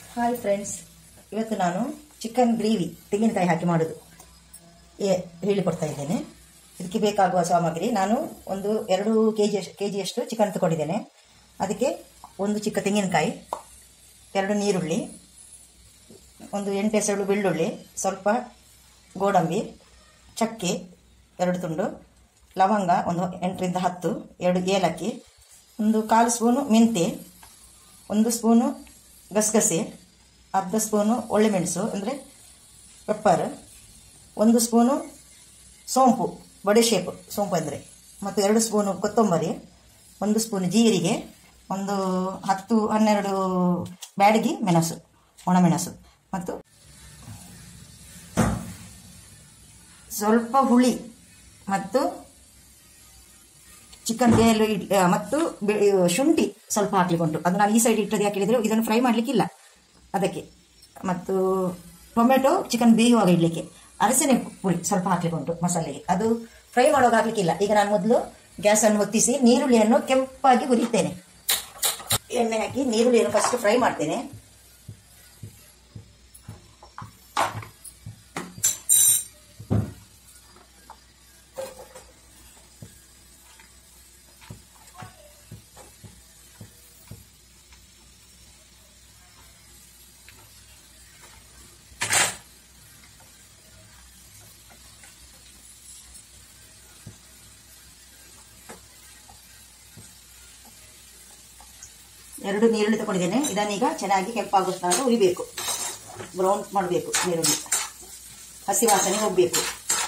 hi friends ಇವತ್ತು ನಾನು chicken gravy ತೆಂಗಿನಕಾಯಿ ಹಾಕಿ ಮಾಡೋದು ಏ ಹೇಳಿಕೊಡ್ತಾ ಇದ್ದೇನೆ ಇದಕ್ಕೆ ಬೇಕಾಗುವ ಸಾಮಗ್ರಿ ನಾನು ಒಂದು ಎರಡು ಕೆ ಜಿ ಕೆ ಜಿಯಷ್ಟು ಚಿಕನ್ ತಗೊಂಡಿದ್ದೇನೆ ಅದಕ್ಕೆ ಒಂದು ಚಿಕ್ಕ ತೆಂಗಿನಕಾಯಿ ಎರಡು ನೀರುಳ್ಳಿ ಒಂದು ಎಂಟೆಸಳು ಬೆಳ್ಳುಳ್ಳಿ ಸ್ವಲ್ಪ ಗೋಡಂಬಿ ಚಕ್ಕೆ ಎರಡು ತುಂಡು ಲವಂಗ ಒಂದು ಎಂಟರಿಂದ ಹತ್ತು ಎರಡು ಏಲಕ್ಕಿ ಒಂದು ಕಾಲು ಸ್ಪೂನು ಮೆಂತೆ ಒಂದು ಸ್ಪೂನು ಗಸಗಸೆ ಅರ್ಧ ಸ್ಪೂನು ಒಳ್ಳೆಮೆಣಸು ಅಂದರೆ ಪೆಪ್ಪರ್ ಒಂದು ಸ್ಪೂನು ಸೋಂಪು ಬಡೆ ಶೇಪು ಸೋಂಪು ಅಂದರೆ ಮತ್ತು ಎರಡು ಸ್ಪೂನು ಕೊತ್ತಂಬರಿ ಒಂದು ಸ್ಪೂನು ಜೀರಿಗೆ ಒಂದು ಹತ್ತು ಹನ್ನೆರಡು ಬ್ಯಾಡಗಿ ಮೆಣಸು ಒಣಮೆಣಸು ಮತ್ತು ಸ್ವಲ್ಪ ಹುಳಿ ಮತ್ತು ಚಿಕನ್ ಬೇಲು ಇಡ್- ಆ, ಮತ್ತು ಬೆ- ಇವು ಶುಂಠಿ ಸ್ವಲ್ಪ ಹಾಕ್ಲಿಕ್ಕೆ ಉಂಟು ಅದು ನಾನು ಈ ಸೈಡ್ ಇಟ್ಟದ್ದು ಯಾಕೆ ಹೇಳಿದ್ರೆ ಇದನ್ನು ಫ್ರೈ ಮಾಡಲಿಕ್ಕಿಲ್ಲ ಅದಕ್ಕೆ ಮತ್ತು ಟೊಮೆಟೊ ಚಿಕನ್ ಬೇಯುವಾಗ ಇಡಲಿಕ್ಕೆ ಅರಸಿನ ಪುಡಿ ಸ್ವಲ್ಪ ಹಾಕ್ಲಿಕ್ಕೆ ಉಂಟು ಮಸಾಲೆಗೆ ಅದು ಫ್ರೈ ಮಾಡುವಾಗ ಹಾಕ್ಲಿಕ್ಕಿಲ್ಲ ಈಗ ನಾನು ಮೊದಲು ಗ್ಯಾಸನ್ನು ಹೊತ್ತಿಸಿ ನೀರುಳ್ಳಿಯನ್ನು ಕೆಂಪಾಗಿ ಹುರಿತೇನೆ ಎಣ್ಣೆ ಹಾಕಿ ನೀರುಳ್ಳಿಯನ್ನು ಫಸ್ಟ್ ಫ್ರೈ ಮಾಡ್ತೇನೆ ಎರಡು ನೀರುಳ್ಳಿ ತಗೊಂಡಿದ್ದೇನೆ ಇದನ್ನೀಗ ಚೆನ್ನಾಗಿ ಕೆಂಪಾಗೋ ತನಕ ಉರಿಬೇಕು ಬ್ರೌನ್ ಮಾಡಬೇಕು ನೀರುಳ್ಳಿ ಹಸಿ ವಾಸನೆ ಹೋಗಬೇಕು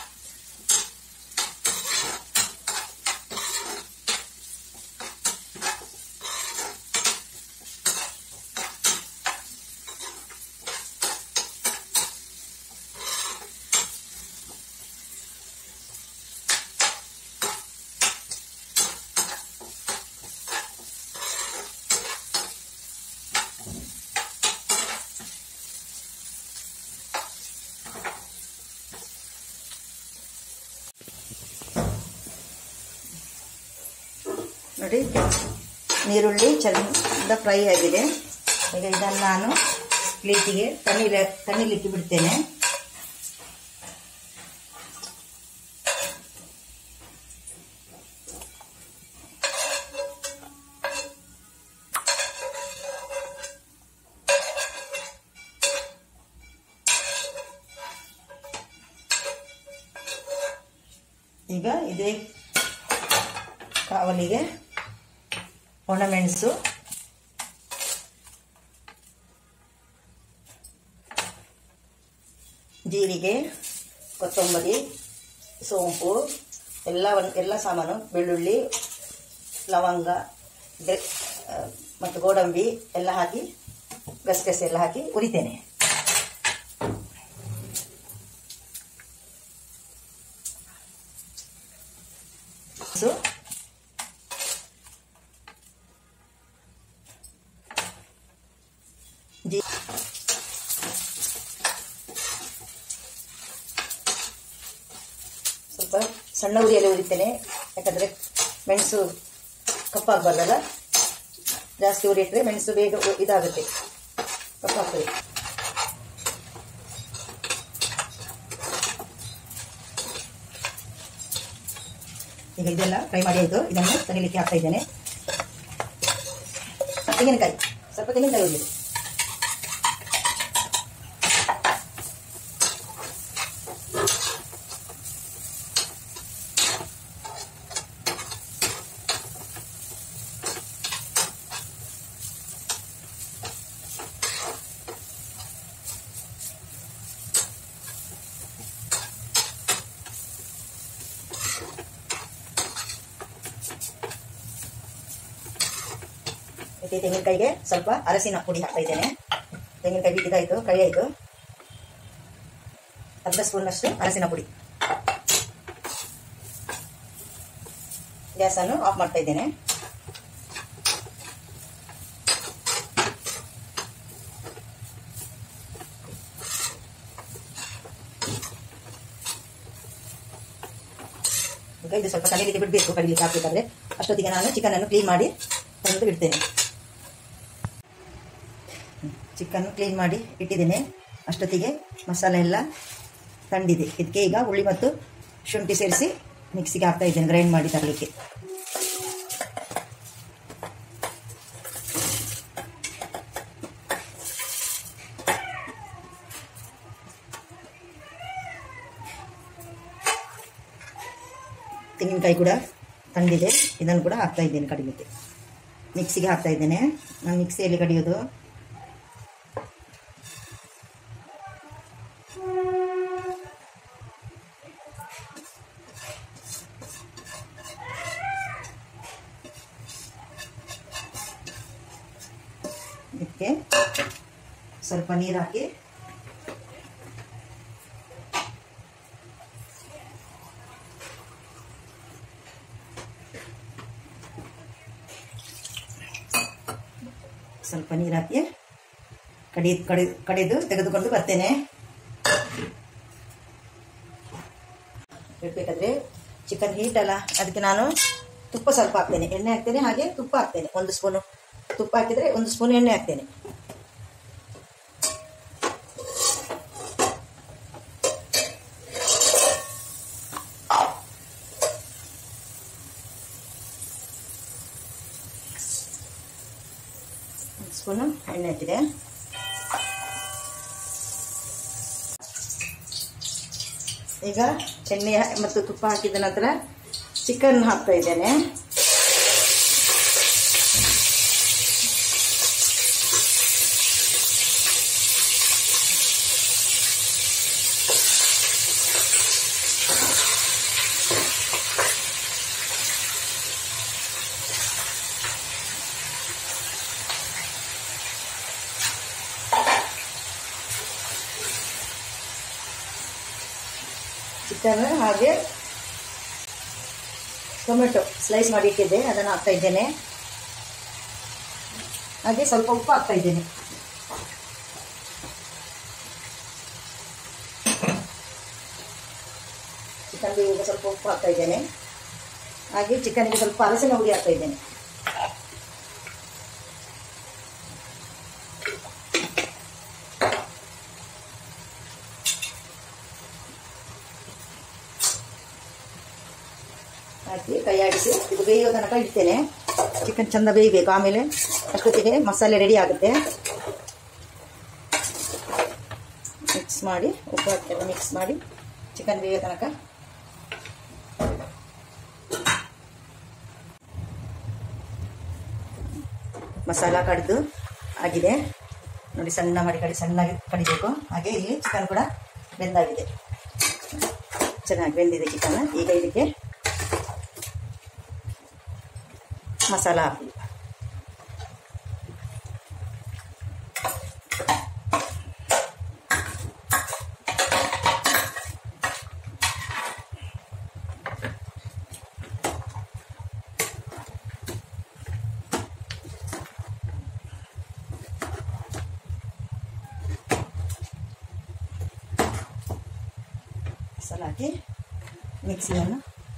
ನೋಡಿ ನೀರುಳ್ಳಿ ಚೆಂದ ಫ್ರೈ ಆಗಿದೆ ಈಗ ಇದನ್ನು ನಾನು ಪ್ಲೇಟಿಗೆ ತಣ್ಣೀರ ತಣ್ಣೀರ್ಲಿಕ್ಕೆ ಬಿಡ್ತೇನೆ ಈಗ ಇದೇ ಕಾವಲಿಗೆ ಒಣಮೆಣಸು ಜೀರಿಗೆ ಕೊತ್ತಂಬರಿ ಸೋಂಪು ಎಲ್ಲ ಒಂದು ಎಲ್ಲ ಸಾಮಾನು ಬೆಳ್ಳುಳ್ಳಿ ಲವಂಗ ಗೆ- ಆ, ಮತ್ತು ಗೋಡಂಬಿ ಎಲ್ಲ ಹಾಕಿ ಗಸಗಸೆ ಎಲ್ಲ ಹಾಕಿ ಉರಿತೇನೆ ಸೊ ಜೀ ಸ್ವಲ್ಪ ಸಣ್ಣ ಉರಿಯಲ್ಲಿ ಉರಿತೇನೆ ಯಾಕಂದರೆ ಮೆಣಸು ಕಪ್ಪಾಗಬಾರ್ದಲ್ಲ ಜಾಸ್ತಿ ಉರಿ ಇಟ್ಟರೆ ಮೆಣಸು ಬೇಗ ಉ- ಇದಾಗುತ್ತೆ ಕಪ್ಪಾಗ್ತದೆ ಈಗ ಇದೆಲ್ಲ ಫ್ರೈ ಮಾಡಿ ಆಯಿತು ಇದನ್ನು ತನಿಲಿಕ್ಕೆ ಹಾಕ್ತಾ ಇದ್ದೇನೆ ತೆಂಗಿನಕಾಯಿ ಸ್ವಲ್ಪ ತೆಂಗಿನಕಾಯಿ ಉರಿಯಿರಿ ಮತ್ತೆ ತೆಂಗಿನಕಾಯಿಗೆ ಸ್ವಲ್ಪ ಅರಸಿನ ಪುಡಿ ಹಾಕ್ತಾ ಇದ್ದೇನೆ ತೆಂಗಿನಕಾಯಿ ಬಿಟ್ಟಿದಾಯ್ತು ಕೈ ಆಯಿತು ಅರ್ಧ ಸ್ಪೂನ್ನಷ್ಟು ಅರಸಿನ ಪುಡಿ ಗ್ಯಾಸನ್ನು ಆಫ್ ಮಾಡ್ತಾ ಇದ್ದೇನೆ ಈಗ ಇದು ಸ್ವಲ್ಪ ಕಲಿಲಿಕ್ಕೆ ಬಿಡಬೇಕು ಕಡಿಲಿಕ್ಕೆ ಹಾಕ್ಬೇಕಾದ್ರೆ ಅಷ್ಟೊತ್ತಿಗೆ ನಾನು ಚಿಕನ್ ಅನ್ನು ಕ್ಲೀನ್ ಮಾಡಿ ತಂದು ಬಿಡ್ತೇನೆ ಚಿಕನ್ ಕ್ಲೀನ್ ಮಾಡಿ ಇಟ್ಟಿದ್ದೇನೆ ಅಷ್ಟೊತ್ತಿಗೆ ಮಸಾಲೆ ಎಲ್ಲ ತಂದಿದೆ ಇದಕ್ಕೆ ಈಗ ಹುಳಿ ಮತ್ತು ಶುಂಠಿ ಸೇರಿಸಿ ಮಿಕ್ಸಿಗೆ ಹಾಕ್ತಾ ಇದ್ದೇನೆ ಗ್ರೈಂಡ್ ಮಾಡಿ ತರಲಿಕ್ಕೆ ತೆಂಗಿನಕಾಯಿ ಕೂಡ ತಂದಿದೆ ಇದನ್ನು ಕೂಡ ಹಾಕ್ತಾ ಇದ್ದೇನೆ ಕಡಿಮೆಗೆ ಮಿಕ್ಸಿಗೆ ಹಾಕ್ತಾ ಇದ್ದೇನೆ ನಾನು ಮಿಕ್ಸಿಯಲ್ಲಿ ಕಡಿಯೋದು ಇದಕ್ಕೆ ಸ್ವಲ್ಪ ನೀರು ಹಾಕಿ ಸ್ವಲ್ಪ ನೀರು ಹಾಕಿ ಕಡಿ ಕಡಿ ಕಡಿದು ತೆಗೆದುಕೊಂಡು ಬರ್ತೇನೆ ಇಡಬೇಕಾದ್ರೆ ಚಿಕನ್ ಹೀಟ್ ಅಲ್ಲ ಅದಕ್ಕೆ ನಾನು ತುಪ್ಪ ಸ್ವಲ್ಪ ಹಾಕ್ತೇನೆ ಎಣ್ಣೆ ಹಾಕ್ತೇನೆ ಹಾಗೆ ತುಪ್ಪ ಹಾಕ್ತೇನೆ ಒಂದು ಸ್ಪೂನು ತುಪ್ಪ ಹಾಕಿದರೆ ಒಂದು ಸ್ಪೂನ್ ಎಣ್ಣೆ ಹಾಕ್ತೇನೆ ಒಂದು ಸ್ಪೂನು ಎಣ್ಣೆ ಹಾಕಿದೆ ಈಗ ಎಣ್ಣೆ ಮತ್ತು ತುಪ್ಪ ಹಾಕಿದ ನಂತರ ಚಿಕನ್ ಹಾಕ್ತಾ ಇದ್ದೇನೆ ಚಿಕನ್ ಹಾಗೆ ಟೊಮೆಟೊ ಸ್ಲೈಸ್ ಮಾಡಿ ಇಟ್ಟಿದ್ದೆ ಅದನ್ನು ಹಾಕ್ತಾ ಇದ್ದೇನೆ ಹಾಗೆ ಸ್ವಲ್ಪ ಉಪ್ಪು ಹಾಕ್ತಾ ಇದ್ದೇನೆ ಚಿಕನ್ಗೆ ಈಗ ಸ್ವಲ್ಪ ಉಪ್ಪು ಹಾಕ್ತಾ ಇದ್ದೇನೆ ಹಾಗೆ ಚಿಕನ್ಗೆ ಸ್ವಲ್ಪ ಅರಸಿನ ಹುಡಿ ಹಾಕ್ತಾ ಇದ್ದೇನೆ ಹಾಕಿ ಕೈ ಆಡಿಸಿ ಇದು ಬೇಯೋ ತನಕ ಇಡ್ತೇನೆ ಚಿಕನ್ ಚಂದ ಬೇಯಬೇಕು ಆಮೇಲೆ ಅಷ್ಟೊತ್ತಿಗೆ ಮಸಾಲೆ ರೆಡಿ ಆಗುತ್ತೆ ಮಿಕ್ಸ್ ಮಾಡಿ ಉಪ್ಪು ಹಾಕ್ತೇವೆ ಮಿಕ್ಸ್ ಮಾಡಿ ಚಿಕನ್ ಬೇಯೋ ತನಕ ಮಸಾಲ ಕಡಿದು ಆಗಿದೆ ನೋಡಿ ಸಣ್ಣ ಮಾಡಿ ಕಡಿ ಸಣ್ಣಗೆ ಕಡಿಬೇಕು ಹಾಗೆ ಇಲ್ಲಿ ಚಿಕನ್ ಕೂಡ ಬೆಂದಾಗಿದೆ ಚೆನ್ನಾಗಿ ಬೆಂದಿದೆ ಚಿಕನ್ ಈಗ ಇದಕ್ಕೆ ಮಸಾಲ ಹಾಕಿ ಮಸಾಲ ಹಾಕಿ ಮಿಕ್ಸಿಯನ್ನು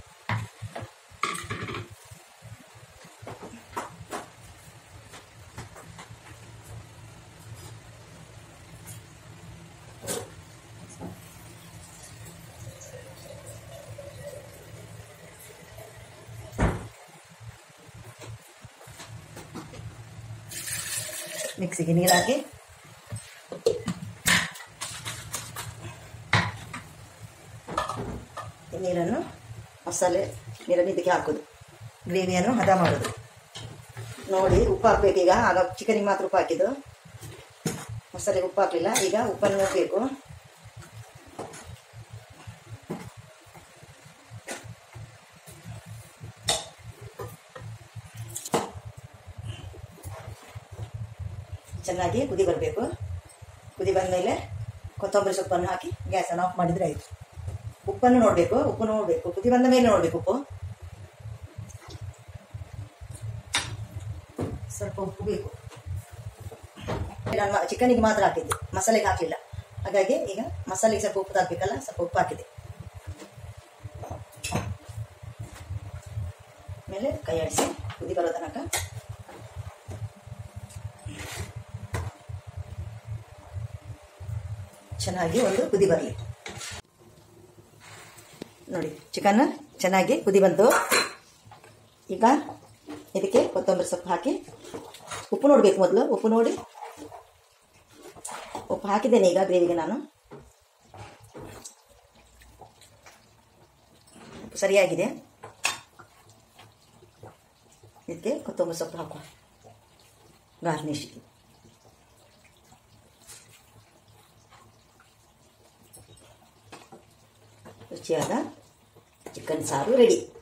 ಮಿಕ್ಸಿಗೆ ನೀರು ಹಾಕಿ ಈ ನೀರನ್ನು ಮಸಾಲೆ ನೀರನ್ನು ಇದಕ್ಕೆ ಹಾಕೋದು ಗ್ರೇವಿಯನ್ನು ಹದ ಮಾಡೋದು ನೋಡಿ ಉಪ್ಪು ಹಾಕ್ಬೇಕೀಗ ಆಗ ಚಿಕನಿಗೆ ಮಾತ್ರ ಉಪ್ಪು ಹಾಕಿದ್ದು ಮಸಾಲೆಗೆ ಉಪ್ಪು ಹಾಕಲಿಲ್ಲ ಈಗ ಉಪ್ಪನ್ನು ನೋಡಬೇಕು ಚೆನ್ನಾಗಿ ಕುದಿ ಬರಬೇಕು ಕುದಿ ಬಂದಮೇಲೆ ಕೊತ್ತಂಬರಿ ಸೊಪ್ಪನ್ನು ಹಾಕಿ ಗ್ಯಾಸನ್ನು ಆಫ್ ಮಾಡಿದರೆ ಆಯಿತು ಉಪ್ಪನ್ನು ನೋಡಬೇಕು ಉಪ್ಪು ನೋಡಬೇಕು ಕುದಿ ಬಂದ ಮೇಲೆ ನೋಡಬೇಕು ಉಪ್ಪು ಸ್ವಲ್ಪ ಉಪ್ಪು ಬೇಕು ನಾನು ಚಿಕನಿಗೆ ಮಾತ್ರ ಹಾಕಿದ್ದೆ ಮಸಾಲೆಗೆ ಹಾಕಲಿಲ್ಲ ಹಾಗಾಗಿ ಈಗ ಮಸಾಲೆಗೆ ಸ್ವಲ್ಪ ಉಪ್ಪು ಹಾಕಬೇಕಲ್ಲ ಸ್ವಲ್ಪ ಉಪ್ಪು ಹಾಕಿದೆ ಆಮೇಲೆ ಕೈ ಆಡಿಸಿ ಕುದಿ ಬರೋ ತನಕ ಚೆನ್ನಾಗಿ ಒಂದು ಕುದಿ ಬರಲಿ ನೋಡಿ ಚಿಕನ್ ಚೆನ್ನಾಗಿ ಕುದಿ ಬಂತು ಈಗ ಇದಕ್ಕೆ ಕೊತ್ತಂಬರಿ ಸೊಪ್ಪು ಹಾಕಿ ಉಪ್ಪು ನೋಡಬೇಕು ಮೊದಲು ಉಪ್ಪು ನೋಡಿ ಉಪ್ಪು ಹಾಕಿದ್ದೇನೆ ಈಗ ಗ್ರೇವಿಗೆ ನಾನು ಉಪ್ಪು ಸರಿಯಾಗಿದೆ ಇದಕ್ಕೆ ಕೊತ್ತಂಬರಿ ಸೊಪ್ಪು ಹಾಕುವ ಗಾರ್ನಿಶ್ ರುಚಿಯಾದ ಚಿಕನ್ ಸಾರು ರೆಡಿ